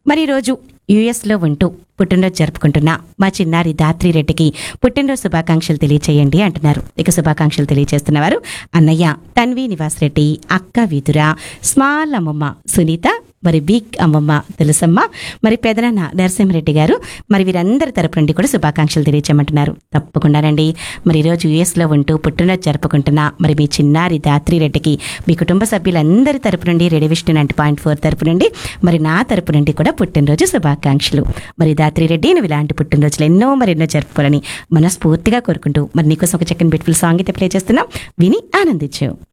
మరి ఈరోజు యుఎస్లో ఉంటూ పుట్టినరోజు జరుపుకుంటున్న మా చిన్నారి దాత్రి రెడ్డికి పుట్టినరోజు శుభాకాంక్షలు తెలియచేయండి అంటున్నారు ఇక శుభాకాంక్షలు తెలియజేస్తున్నవారు అన్నయ్య తన్వి నివాస్ రెడ్డి అక్క విదుర స్మాల్ అమ్మమ్మ సునీత మరి బిగ్ అమ్మమ్మ తెలుసమ్మ మరి పెదనాన్న నరసింహరెడ్డి గారు మరి వీరందరి తరపు నుండి కూడా శుభాకాంక్షలు తెలియచేయమంటున్నారు తప్పకుండానండి మరి ఈరోజు యుఎస్లో ఉంటూ పుట్టినరోజు జరుపుకుంటున్న మరి మీ చిన్నారి దాత్రి రెడ్డికి మీ కుటుంబ సభ్యులందరి తరపు నుండి radio Vishnu ninety point four తరపు నుండి మరి నా తరపు నుండి కూడా పుట్టినరోజు శుభాకాంక్షలు మరి దాత్రి రెడ్డి నువ్వు ఇలాంటి పుట్టినరోజులు ఎన్నో మరి ఎన్నో జరుపుకోవాలని మనస్ఫూర్తిగా కోరుకుంటూ మరి నీకోసం ఒక చక్కని బ్యూటిఫుల్ సాంగ్ అయితే ప్లే చేస్తున్నాం విని ఆనందించు